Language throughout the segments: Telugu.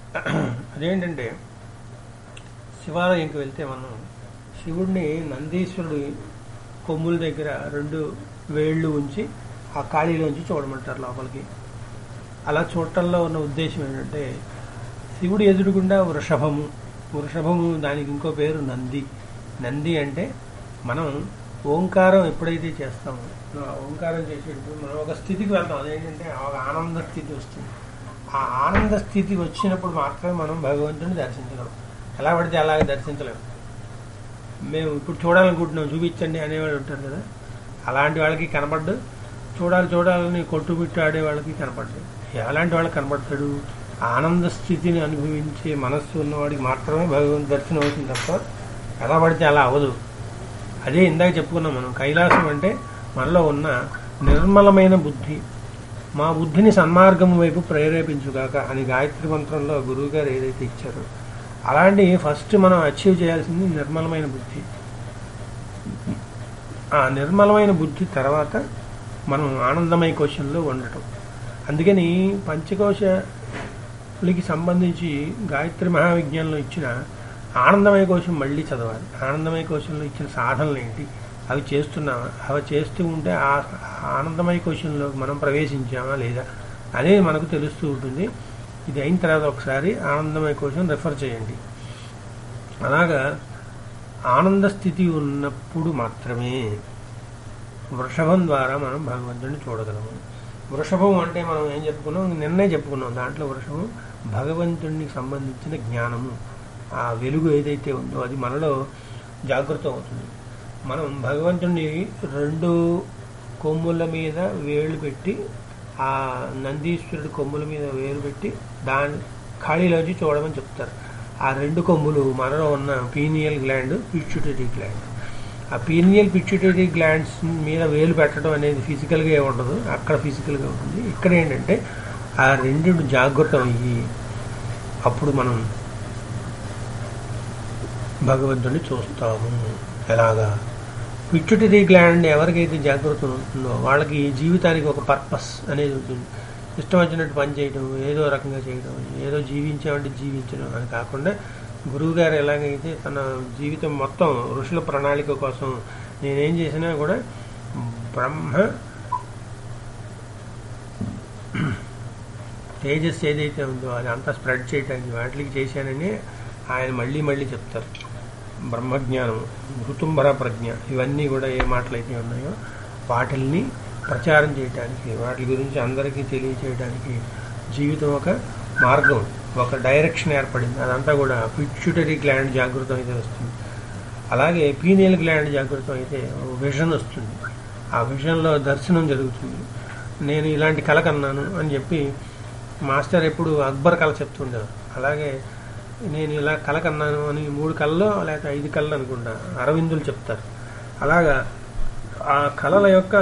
అదేంటంటే శివాలయంకి వెళ్తే మనం శివుడిని నందీశ్వరుడి కొమ్ముల దగ్గర రెండు వేళ్ళు ఉంచి ఆ ఖాళీలోంచి చూడమంటారు లోపలికి అలా చూడటంలో ఉన్న ఉద్దేశం ఏంటంటే శివుడు ఎదురుగుండా వృషభము వృషభము దానికి ఇంకో పేరు నంది నంది అంటే మనం ఓంకారం ఎప్పుడైతే చేస్తామో ఆ ఓంకారం చేసేటప్పుడు మనం ఒక స్థితికి వెళ్తాం అదేంటంటే ఒక ఆనంద స్థితి వస్తుంది ఆ ఆనంద స్థితి వచ్చినప్పుడు మాత్రమే మనం భగవంతుని దర్శించగలం ఎలా పడితే అలాగే దర్శించలేము మేము ఇప్పుడు చూడాలనుకుంటున్నాం చూపించండి అనేవాళ్ళు ఉంటారు కదా అలాంటి వాళ్ళకి కనపడ్డు చూడాలి చూడాలని కొట్టుబిట్టు ఆడే వాళ్ళకి కనపడ్డాడు ఎలాంటి వాళ్ళకి కనపడతాడు ఆనంద స్థితిని అనుభవించే మనస్సు ఉన్నవాడికి మాత్రమే భగవంతు దర్శనం అవుతుంది తప్ప ఎలా పడితే అలా అవ్వదు అదే ఇందాక చెప్పుకున్నాం మనం కైలాసం అంటే మనలో ఉన్న నిర్మలమైన బుద్ధి మా బుద్ధిని సన్మార్గం వైపు ప్రేరేపించుగాక అని గాయత్రి మంత్రంలో గురువు గారు ఏదైతే ఇచ్చారో అలాంటి ఫస్ట్ మనం అచీవ్ చేయాల్సింది నిర్మలమైన బుద్ధి ఆ నిర్మలమైన బుద్ధి తర్వాత మనం ఆనందమయ కోశంలో ఉండటం అందుకని పంచకోశలకి సంబంధించి గాయత్రి మహావిజ్ఞానంలో ఇచ్చిన ఆనందమయ కోశం మళ్ళీ చదవాలి ఆనందమయ కోశంలో ఇచ్చిన సాధనలు ఏంటి అవి చేస్తున్నామా అవి చేస్తూ ఉంటే ఆ ఆనందమయ కోశంలో మనం ప్రవేశించామా లేదా అనేది మనకు తెలుస్తూ ఉంటుంది ఇది అయిన తర్వాత ఒకసారి ఆనందమయ కోశం రెఫర్ చేయండి అలాగా ఆనంద స్థితి ఉన్నప్పుడు మాత్రమే వృషభం ద్వారా మనం భగవంతుడిని చూడగలము వృషభం అంటే మనం ఏం చెప్పుకున్నాం నిన్నే చెప్పుకున్నాం దాంట్లో వృషభం భగవంతుడికి సంబంధించిన జ్ఞానము ఆ వెలుగు ఏదైతే ఉందో అది మనలో జాగృతం అవుతుంది మనం భగవంతుడిని రెండు కొమ్ముల మీద వేళ్ళు పెట్టి ఆ నందీశ్వరుడి కొమ్ముల మీద వేలు పెట్టి దాని ఖాళీలోంచి చూడమని చెప్తారు ఆ రెండు కొమ్ములు మనలో ఉన్న పీనియల్ గ్లాండ్ పిచ్యుటరీ గ్లాండ్ ఆ పీనియల్ పిచ్యుటరీ గ్లాండ్స్ మీద వేలు పెట్టడం అనేది ఫిజికల్గా ఏ ఉండదు అక్కడ ఫిజికల్గా ఉంటుంది ఇక్కడ ఏంటంటే ఆ రెండు జాగృతం అయ్యి అప్పుడు మనం భగవంతుడిని చూస్తాము ఎలాగా పిచ్యుటరీ గ్లాండ్ ఎవరికైతే జాగ్రత్త ఉంటుందో వాళ్ళకి జీవితానికి ఒక పర్పస్ అనేది ఉంటుంది ఇష్టం వచ్చినట్టు పని చేయడం ఏదో రకంగా చేయడం ఏదో జీవించామంటే జీవించడం అని కాకుండా గురువు గారు ఎలాగైతే తన జీవితం మొత్తం ఋషుల ప్రణాళిక కోసం నేనేం చేసినా కూడా బ్రహ్మ తేజస్ ఏదైతే ఉందో అది అంతా స్ప్రెడ్ చేయడానికి వాటికి చేశానని ఆయన మళ్ళీ మళ్ళీ చెప్తారు బ్రహ్మజ్ఞానం ఋతుంబర ప్రజ్ఞ ఇవన్నీ కూడా ఏ మాటలైతే ఉన్నాయో వాటిల్ని ప్రచారం చేయడానికి వాటి గురించి అందరికీ తెలియచేయడానికి జీవితం ఒక మార్గం ఒక డైరెక్షన్ ఏర్పడింది అదంతా కూడా పిచ్యుటరీ గ్లాండ్ జాగృతం అయితే వస్తుంది అలాగే పీనియల్ గ్లాండ్ జాగృతం అయితే విజన్ వస్తుంది ఆ విజన్లో దర్శనం జరుగుతుంది నేను ఇలాంటి కళ కన్నాను అని చెప్పి మాస్టర్ ఎప్పుడు అక్బర్ కళ చెప్తుండేవారు అలాగే నేను ఇలా కళ కన్నాను అని మూడు కళ్ళలో లేకపోతే ఐదు కళ్ళు అనుకుంటా అరవిందులు చెప్తారు అలాగా ఆ కళల యొక్క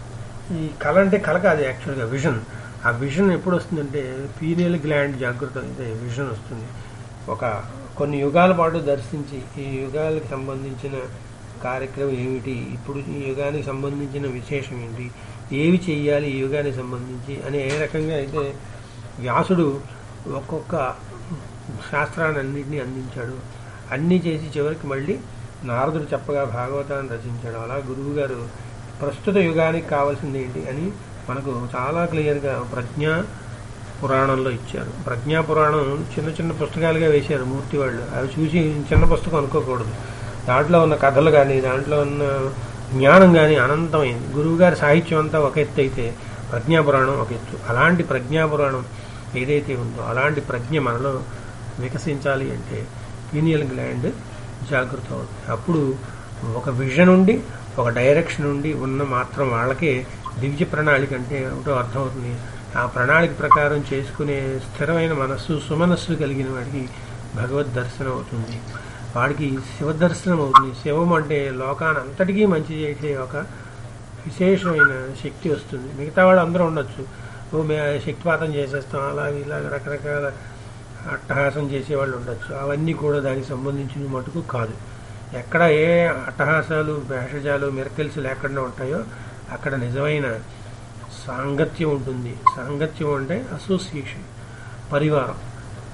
ఈ కళ అంటే కళ కాదు యాక్చువల్గా విజన్ ఆ విజన్ ఎప్పుడు వస్తుందంటే పీనియల్ గ్లాండ్ జాగృతం అయితే విజన్ వస్తుంది ఒక కొన్ని యుగాల పాటు దర్శించి ఈ యుగాలకు సంబంధించిన కార్యక్రమం ఏమిటి ఇప్పుడు ఈ యుగానికి సంబంధించిన విశేషం ఏంటి ఏవి చెయ్యాలి ఈ యుగానికి సంబంధించి అని ఏ రకంగా అయితే వ్యాసుడు ఒక్కొక్క శాస్త్రాన్ని అన్నింటినీ అందించాడు అన్నీ చేసి చివరికి మళ్ళీ నారదుడు చెప్పగా భాగవతాన్ని రచించాడు అలా గురువు గారు ప్రస్తుత యుగానికి కావాల్సింది ఏంటి అని మనకు చాలా క్లియర్గా ప్రజ్ఞా పురాణంలో ఇచ్చారు ప్రజ్ఞా పురాణం చిన్న చిన్న పుస్తకాలుగా వేశారు మూర్తి వాళ్ళు అవి చూసి చిన్న పుస్తకం అనుకోకూడదు దాంట్లో ఉన్న కథలు కానీ దాంట్లో ఉన్న జ్ఞానం కానీ అనంతమైంది గురువుగారి సాహిత్యం అంతా ఒక ఎత్తు అయితే ప్రజ్ఞా పురాణం ఒక ఎత్తు అలాంటి ప్రజ్ఞా పురాణం ఏదైతే ఉందో అలాంటి ప్రజ్ఞ మనలో వికసించాలి అంటే పీనియల్ గ్లాండ్ జాగృతం అవుతుంది అప్పుడు ఒక విజన్ ఉండి ఒక డైరెక్షన్ ఉండి ఉన్న మాత్రం వాళ్ళకే దివ్య ప్రణాళిక అంటే ఏమిటో అర్థమవుతుంది ఆ ప్రణాళిక ప్రకారం చేసుకునే స్థిరమైన మనస్సు సుమనస్సు కలిగిన వాడికి భగవద్ దర్శనం అవుతుంది వాడికి శివ దర్శనం అవుతుంది శివం అంటే లోకానంతటికీ మంచి చేసే ఒక విశేషమైన శక్తి వస్తుంది మిగతా వాళ్ళు అందరూ ఉండొచ్చు ఓ మే శక్తిపాతం చేసేస్తాం అలాగే ఇలాగ రకరకాల అట్టహాసం చేసేవాళ్ళు ఉండొచ్చు అవన్నీ కూడా దానికి సంబంధించిన మటుకు కాదు ఎక్కడ ఏ అట్టహాసాలు భేషజాలు మిరకల్స్ లేకుండా ఉంటాయో అక్కడ నిజమైన సాంగత్యం ఉంటుంది సాంగత్యం అంటే అసోసియేషన్ పరివారం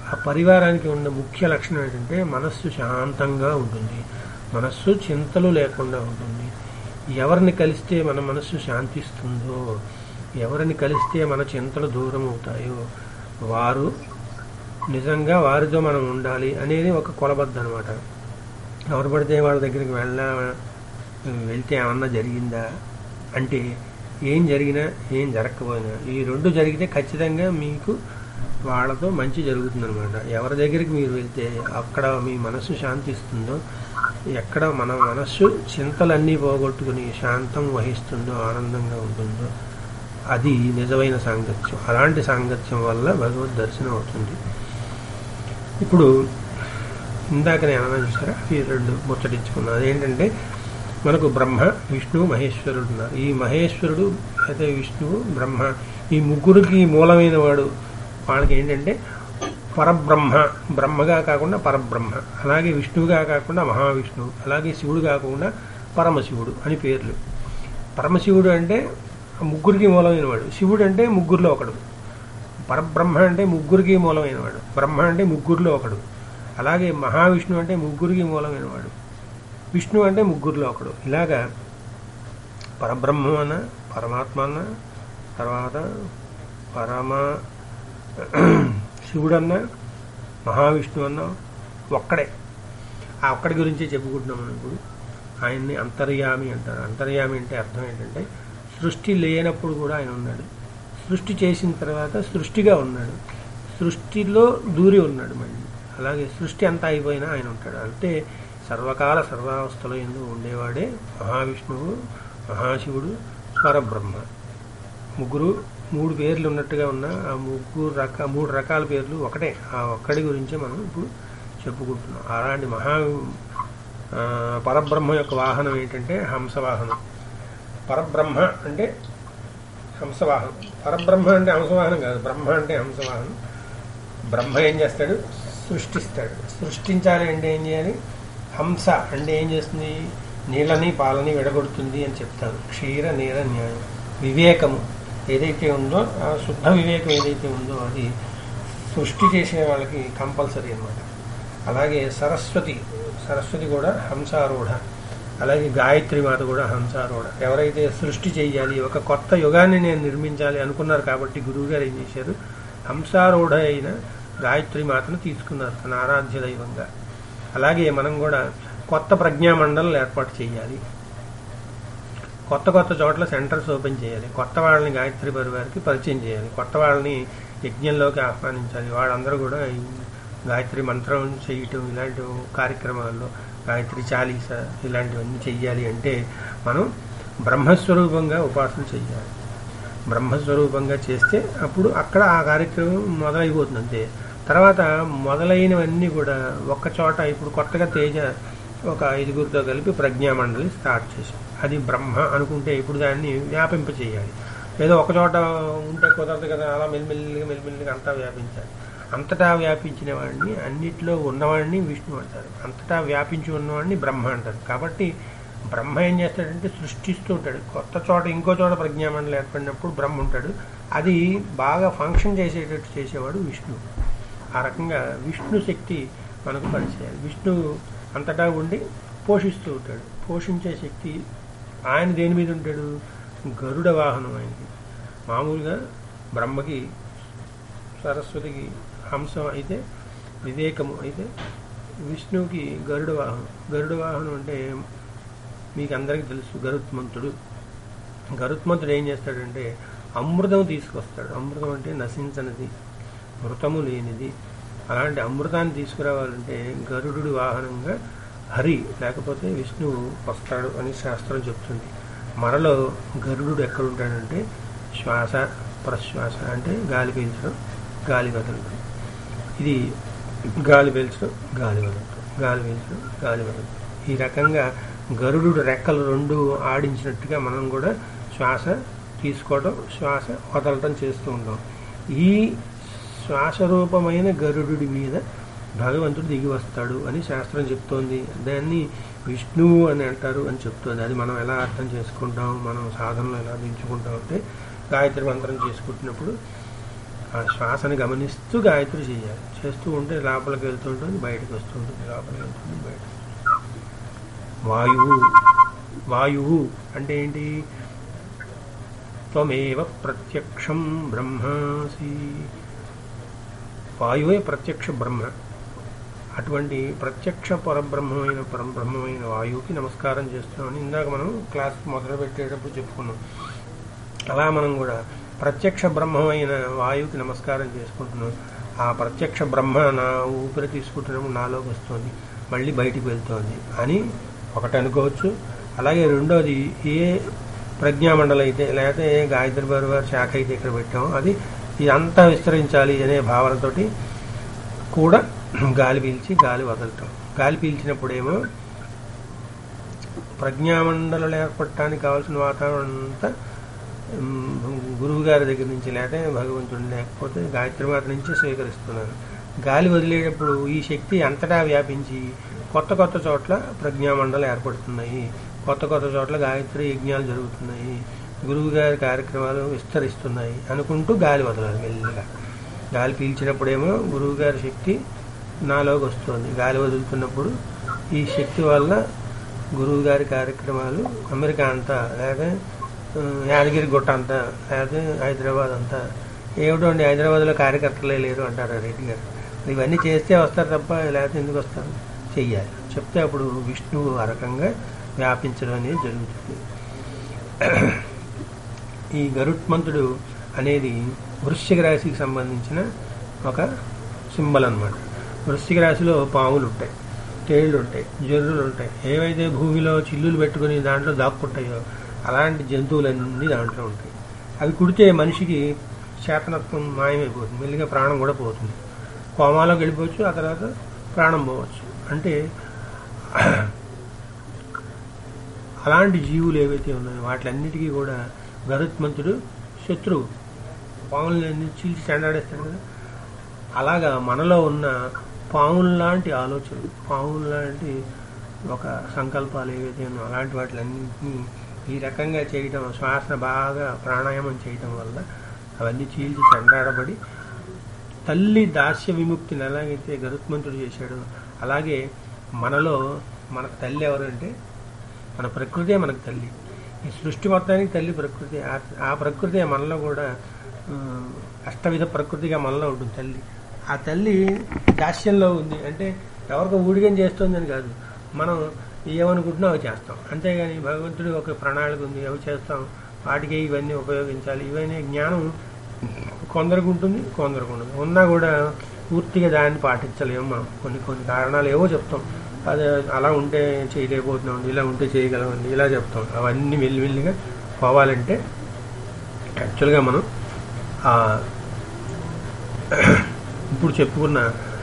ఆ పరివారానికి ఉన్న ముఖ్య లక్షణం ఏంటంటే మనస్సు శాంతంగా ఉంటుంది మనస్సు చింతలు లేకుండా ఉంటుంది ఎవరిని కలిస్తే మన మనస్సు శాంతిస్తుందో ఎవరిని కలిస్తే మన చింతలు దూరం అవుతాయో వారు నిజంగా వారితో మనం ఉండాలి అనేది ఒక కొలబద్ద అనమాట ఎవరు పడితే వాళ్ళ దగ్గరికి వెళ్ళా వెళ్తే ఏమన్నా జరిగిందా అంటే ఏం జరిగినా ఏం జరగకపోయినా ఈ రెండు జరిగితే ఖచ్చితంగా మీకు వాళ్ళతో మంచి జరుగుతుందనమాట ఎవరి దగ్గరికి మీరు వెళ్తే అక్కడ మీ మనస్సు శాంతిస్తుందో ఎక్కడ మన మనస్సు చింతలన్నీ పోగొట్టుకుని శాంతం వహిస్తుందో ఆనందంగా ఉంటుందో అది నిజమైన సాంగత్యం అలాంటి సాంగత్యం వల్ల భగవద్ దర్శనం అవుతుంది ఇప్పుడు ఇందాక నేను అన్నా చూసారా ఈ రెండు ముచ్చటించుకున్నాను అదేంటంటే మనకు బ్రహ్మ విష్ణు మహేశ్వరుడు ఉన్నారు ఈ మహేశ్వరుడు అయితే విష్ణువు బ్రహ్మ ఈ ముగ్గురికి మూలమైన వాడు వాళ్ళకి ఏంటంటే పరబ్రహ్మ బ్రహ్మగా కాకుండా పరబ్రహ్మ అలాగే విష్ణువుగా కాకుండా మహావిష్ణువు అలాగే శివుడు కాకుండా పరమశివుడు అని పేర్లు పరమశివుడు అంటే ముగ్గురికి మూలమైన వాడు శివుడు అంటే ముగ్గురులో ఒకడు పరబ్రహ్మ అంటే ముగ్గురికి మూలమైన వాడు బ్రహ్మ అంటే ముగ్గురులో ఒకడు అలాగే మహావిష్ణువు అంటే ముగ్గురికి మూలమైన వాడు విష్ణు అంటే ముగ్గురులో ఒకడు ఇలాగా పరబ్రహ్మ అన్న పరమాత్మ అన్న తర్వాత పరమ శివుడన్న మహావిష్ణువు అన్న ఒక్కడే ఆ ఒక్కడి గురించి చెప్పుకుంటున్నాం మనం ఇప్పుడు ఆయన్ని అంతర్యామి అంటారు అంతర్యామి అంటే అర్థం ఏంటంటే సృష్టి లేనప్పుడు కూడా ఆయన ఉన్నాడు సృష్టి చేసిన తర్వాత సృష్టిగా ఉన్నాడు సృష్టిలో దూరి ఉన్నాడు మళ్ళీ అలాగే సృష్టి అంతా అయిపోయినా ఆయన ఉంటాడు అంటే సర్వకాల సర్వావస్థలో ఎందు ఉండేవాడే మహావిష్ణువు మహాశివుడు పరబ్రహ్మ ముగ్గురు మూడు పేర్లు ఉన్నట్టుగా ఉన్న ఆ ముగ్గురు రక మూడు రకాల పేర్లు ఒకటే ఆ ఒక్కడి గురించే మనం ఇప్పుడు చెప్పుకుంటున్నాం అలాంటి మహా ఆ, పరబ్రహ్మ యొక్క వాహనం ఏంటంటే హంసవాహనం పరబ్రహ్మ అంటే హంసవాహనం పరబ్రహ్మ అంటే హంసవాహనం కాదు బ్రహ్మ అంటే హంసవాహనం బ్రహ్మ ఏం చేస్తాడు సృష్టిస్తాడు సృష్టించాలి అంటే ఏం చేయాలి హంస అంటే ఏం చేస్తుంది నీళ్ళని పాలని విడగొడుతుంది అని చెప్తాను క్షీర నీర న్యాయం వివేకము ఏదైతే ఉందో ఆ శుద్ధ వివేకం ఏదైతే ఉందో అది సృష్టి చేసే వాళ్ళకి కంపల్సరీ అన్నమాట అలాగే సరస్వతి సరస్వతి కూడా హంసారూఢ అలాగే గాయత్రి మాత కూడా హంసారూఢ ఎవరైతే సృష్టి చేయాలి ఒక కొత్త యుగాన్ని నేను నిర్మించాలి అనుకున్నారు కాబట్టి గురువు గారు ఏం చేశారు హంసారూఢ అయిన గాయత్రి మాతను తీసుకున్నారు తన ఆరాధ్య దైవంగా అలాగే మనం కూడా కొత్త ప్రజ్ఞామండలం ఏర్పాటు చేయాలి కొత్త కొత్త చోట్ల సెంటర్స్ ఓపెన్ చేయాలి కొత్త వాళ్ళని గాయత్రి పరివారికి పరిచయం చేయాలి కొత్త వాళ్ళని యజ్ఞంలోకి ఆహ్వానించాలి వాళ్ళందరూ కూడా ఈ గాయత్రి మంత్రం చేయటం ఇలాంటి కార్యక్రమాల్లో గాయత్రి చాలీస ఇలాంటివన్నీ చెయ్యాలి అంటే మనం బ్రహ్మస్వరూపంగా ఉపాసన చెయ్యాలి బ్రహ్మస్వరూపంగా చేస్తే అప్పుడు అక్కడ ఆ కార్యక్రమం మొదలైపోతుంది అంతే తర్వాత మొదలైనవన్నీ కూడా ఒక్క చోట ఇప్పుడు కొత్తగా తేజ ఒక ఐదుగురితో కలిపి ప్రజ్ఞామండలి స్టార్ట్ చేశాం అది బ్రహ్మ అనుకుంటే ఇప్పుడు దాన్ని వ్యాపింప చేయాలి ఏదో ఒక చోట ఉంటే కుదరదు కదా అలా మెల్లిమెల్లిగా మెల్లిమెల్లిగా అంతా వ్యాపించాలి అంతటా వ్యాపించిన వాడిని అన్నిట్లో ఉన్నవాడిని విష్ణు అంటారు అంతటా వ్యాపించి ఉన్నవాడిని బ్రహ్మ అంటారు కాబట్టి బ్రహ్మ ఏం చేస్తాడంటే సృష్టిస్తూ ఉంటాడు కొత్త చోట ఇంకో చోట ప్రజ్ఞామండలి ఏర్పడినప్పుడు బ్రహ్మ ఉంటాడు అది బాగా ఫంక్షన్ చేసేటట్టు చేసేవాడు విష్ణు ఆ రకంగా విష్ణు శక్తి మనకు పనిచేయాలి విష్ణు అంతటా ఉండి పోషిస్తూ ఉంటాడు పోషించే శక్తి ఆయన దేని మీద ఉంటాడు గరుడ వాహనం ఆయనకి మామూలుగా బ్రహ్మకి సరస్వతికి హంసం అయితే వివేకము అయితే విష్ణువుకి గరుడ వాహనం గరుడ వాహనం అంటే మీకు అందరికీ తెలుసు గరుత్మంతుడు గరుత్మంతుడు ఏం చేస్తాడంటే అమృతం తీసుకొస్తాడు అమృతం అంటే నశించనిది మృతము లేనిది అలాంటి అమృతాన్ని తీసుకురావాలంటే గరుడు వాహనంగా హరి లేకపోతే విష్ణువు వస్తాడు అని శాస్త్రం చెప్తుంది మరలో గరుడు ఎక్కడుంటాడంటే శ్వాస ప్రశ్వాస అంటే గాలి పీల్చడం గాలి వదలడం ఇది గాలి పీల్చడం గాలి వదలడం గాలి పీల్చడం గాలి వదలడం ఈ రకంగా గరుడు రెక్కలు రెండు ఆడించినట్టుగా మనం కూడా శ్వాస తీసుకోవడం శ్వాస వదలటం చేస్తూ ఉంటాం ఈ శ్వాస రూపమైన గరుడు మీద భగవంతుడు దిగి వస్తాడు అని శాస్త్రం చెప్తోంది దాన్ని విష్ణువు అని అంటారు అని చెప్తోంది అది మనం ఎలా అర్థం చేసుకుంటాం మనం సాధనలో ఎలా దించుకుంటాం అంటే గాయత్రి మంత్రం చేసుకుంటున్నప్పుడు ఆ శ్వాసని గమనిస్తూ గాయత్రి చేయాలి చేస్తూ ఉంటే లోపలికి వెళ్తుంటుంది బయటకు వస్తుంటుంది లోపలికి వెళ్తుంది బయటకు వాయువు వాయువు అంటే ఏంటి త్వమేవ ప్రత్యక్షం బ్రహ్మాసి వాయువే ప్రత్యక్ష బ్రహ్మ అటువంటి ప్రత్యక్ష పరబ్రహ్మమైన పరబ్రహ్మమైన వాయువుకి నమస్కారం చేస్తున్నామని ఇందాక మనం క్లాస్ మొదలు పెట్టేటప్పుడు చెప్పుకున్నాం అలా మనం కూడా ప్రత్యక్ష బ్రహ్మమైన వాయువుకి నమస్కారం చేసుకుంటున్నాం ఆ ప్రత్యక్ష బ్రహ్మ నా ఊపిరి తీసుకుంటున్నప్పుడు నాలోకి వస్తుంది మళ్ళీ బయటికి వెళ్తోంది అని ఒకటి అనుకోవచ్చు అలాగే రెండోది ఏ ప్రజ్ఞామండలి అయితే లేకపోతే ఏ గాయత్రి వారి శాఖ అయితే ఇక్కడ పెట్టామో అది ఇదంతా విస్తరించాలి అనే భావనతోటి కూడా గాలి పీల్చి గాలి వదలటం గాలి పీల్చినప్పుడేమో ప్రజ్ఞామండలం ఏర్పడటానికి కావాల్సిన వాతావరణం అంతా గురువు గారి దగ్గర నుంచి లేకపోతే భగవంతుడు లేకపోతే గాయత్రి మాత నుంచి స్వీకరిస్తున్నారు గాలి వదిలేటప్పుడు ఈ శక్తి అంతటా వ్యాపించి కొత్త కొత్త చోట్ల ప్రజ్ఞామండలం ఏర్పడుతున్నాయి కొత్త కొత్త చోట్ల గాయత్రి యజ్ఞాలు జరుగుతున్నాయి గురువు గారి కార్యక్రమాలు విస్తరిస్తున్నాయి అనుకుంటూ గాలి వదలాలి మెల్లిగా గాలి పీల్చినప్పుడేమో గురువు గారి శక్తి నాలోకి వస్తుంది గాలి వదులుతున్నప్పుడు ఈ శక్తి వల్ల గురువు గారి కార్యక్రమాలు అమెరికా అంతా లేకపోతే ఆ, యాదగిరి గుట్ట అంతా లేకపోతే హైదరాబాద్ అంతా ఏమిటో అండి హైదరాబాద్లో కార్యకర్తలే లేరు అంటారు రెడ్డి గారు ఇవన్నీ చేస్తే వస్తారు తప్ప లేకపోతే ఎందుకు వస్తారు చెయ్యాలి చెప్తే అప్పుడు విష్ణువు ఆ రకంగా వ్యాపించడం అనేది జరుగుతుంది ఈ గరుత్మంతుడు అనేది వృశ్చిక రాశికి సంబంధించిన ఒక సింబల్ అన్నమాట వృశ్చిక రాశిలో పాములు ఉంటాయి తేళ్లు ఉంటాయి జర్రులు ఉంటాయి ఏవైతే భూమిలో చిల్లులు పెట్టుకుని దాంట్లో దాక్కుంటాయో అలాంటి జంతువులన్నీ దాంట్లో ఉంటాయి అవి కుడితే మనిషికి చేతనత్వం మాయమైపోతుంది మెల్లిగా ప్రాణం కూడా పోతుంది కోమాలోకి వెళ్ళిపోవచ్చు ఆ తర్వాత ప్రాణం పోవచ్చు అంటే అలాంటి జీవులు ఏవైతే ఉన్నాయో వాటిలన్నిటికీ కూడా గరుత్మంతుడు శత్రువు పాములన్నీ చీల్చి చెండాడేస్తాడు కదా అలాగా మనలో ఉన్న పాముల లాంటి ఆలోచనలు పాముల లాంటి ఒక సంకల్పాలు ఏవైతే ఉన్నాయో అలాంటి వాటిలన్నింటినీ ఈ రకంగా చేయటం శ్వాస బాగా ప్రాణాయామం చేయటం వల్ల అవన్నీ చీల్చి చెండాడబడి తల్లి దాస్య విముక్తిని ఎలాగైతే గరుత్మంతుడు చేశాడో అలాగే మనలో మనకు తల్లి ఎవరంటే మన ప్రకృతే మనకు తల్లి ఈ సృష్టి మొత్తానికి తల్లి ప్రకృతి ఆ- ఆ ప్రకృతి మనలో కూడా ఆ, అష్టవిధ ప్రకృతిగా మనలో ఉంటుంది తల్లి ఆ తల్లి దాస్యంలో ఉంది అంటే ఎవరికో ఊడిగం చేస్తుందని కాదు మనం ఏమనుకుంటున్నా అవి చేస్తాం అంతేగాని భగవంతుడి ఒక ప్రణాళిక ఉంది అవి చేస్తాం వాటికి ఇవన్నీ ఉపయోగించాలి ఇవన్నీ జ్ఞానం కొందరికి ఉంటుంది కొందరికి ఉండదు ఉన్నా కూడా పూర్తిగా దాన్ని పాటించలేము మనం కొన్ని కొన్ని కారణాలు ఏవో చెప్తాం అదే అలా ఉంటే చేయలేకపోతున్నాం ఇలా ఉంటే చేయగలమండి ఇలా చెప్తాం అవన్నీ మెల్లిమెల్లిగా పోవాలంటే యాక్చువల్గా మనం ఆ ఇప్పుడు చెప్పుకున్న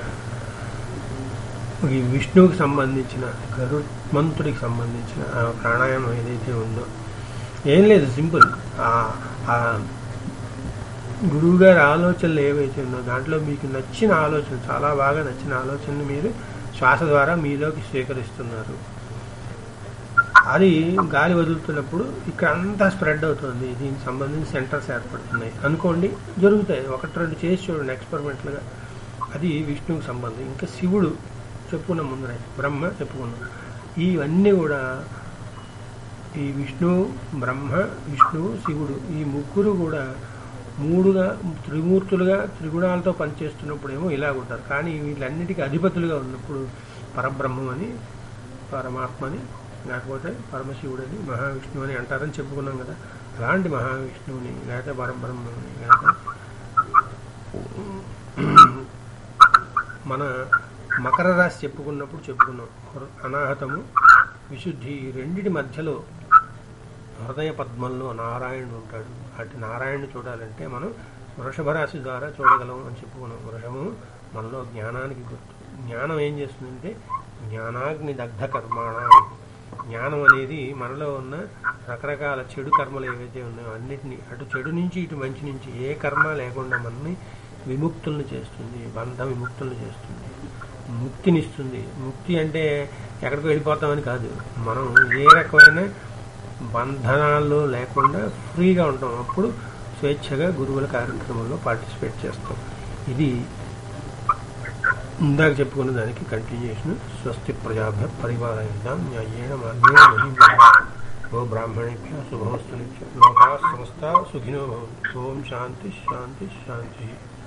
ఈ విష్ణువుకి సంబంధించిన గరుత్మంతుడికి సంబంధించిన ఆ ప్రాణాయామం ఏదైతే ఉందో ఏం లేదు సింపుల్ ఆ- ఆ గురువు గారి ఆలోచనలు ఏవైతే ఉన్నో దాంట్లో మీకు నచ్చిన ఆలోచన చాలా బాగా నచ్చిన ఆలోచనలు మీరు శ్వాస ద్వారా మీలోకి స్వీకరిస్తున్నారు అది గాలి వదులుతున్నప్పుడు ఇక్కడ అంతా స్ప్రెడ్ అవుతుంది దీనికి సంబంధించి సెంటర్స్ ఏర్పడుతున్నాయి అనుకోండి జరుగుతాయి ఒకటి రెండు చేసి చూడండి ఎక్స్పెరిమెంట్లుగా అది విష్ణువుకి సంబంధం ఇంకా శివుడు చెప్పుకున్నాం ముందరే బ్రహ్మ చెప్పుకున్నాం ఇవన్నీ కూడా ఈ విష్ణువు బ్రహ్మ విష్ణువు శివుడు ఈ ముగ్గురు కూడా మూడుగా త్రిమూర్తులుగా త్రిగుణాలతో పనిచేస్తున్నప్పుడు ఏమో ఇలా ఉంటారు కానీ వీళ్ళన్నిటికీ అధిపతులుగా ఉన్నప్పుడు పరబ్రహ్మం అని పరమాత్మని లేకపోతే పరమశివుడని మహావిష్ణువు అని అంటారని చెప్పుకున్నాం కదా అలాంటి మహావిష్ణువుని లేకపోతే పరబ్రహ్మని లేకపోతే మన మకర రాశి చెప్పుకున్నప్పుడు చెప్పుకున్నాం అనాహతము విశుద్ధి ఈ రెండిటి మధ్యలో హృదయ పద్మంలో నారాయణుడు ఉంటాడు అటు నారాయణుడు చూడాలంటే మనం వృషభ రాశి ద్వారా చూడగలం అని చెప్పుకున్నాం వృషభము మనలో జ్ఞానానికి గుర్తు జ్ఞానం ఏం చేస్తుందంటే జ్ఞానాగ్ని దగ్ధ కర్మాణ జ్ఞానం అనేది మనలో ఉన్న రకరకాల చెడు కర్మలు ఏవైతే ఉన్నాయో అన్నిటినీ అటు చెడు నుంచి ఇటు మంచి నుంచి ఏ కర్మ లేకుండా మనని విముక్తులను చేస్తుంది బంధ విముక్తులను చేస్తుంది ముక్తినిస్తుంది ముక్తి అంటే ఎక్కడికి వెళ్ళిపోతామని కాదు మనం ఏ రకమైన బంధనాలు లేకుండా ఫ్రీగా ఉంటాం అప్పుడు స్వేచ్ఛగా గురువుల కార్యక్రమంలో పార్టిసిపేట్ చేస్తాం ఇది ఇందాక చెప్పుకున్న దానికి కంటిన్యూషన్ స్వస్తి ప్రజాభ్య పరిపాలయంతాం న్యాయేణ మార్గేణ మహిం ఓ బ్రాహ్మణేభ్య శుభమస్తు నిత్యం లోకా సమస్త సుఖినో భవంతు ఓం శాంతి శాంతి శాంతి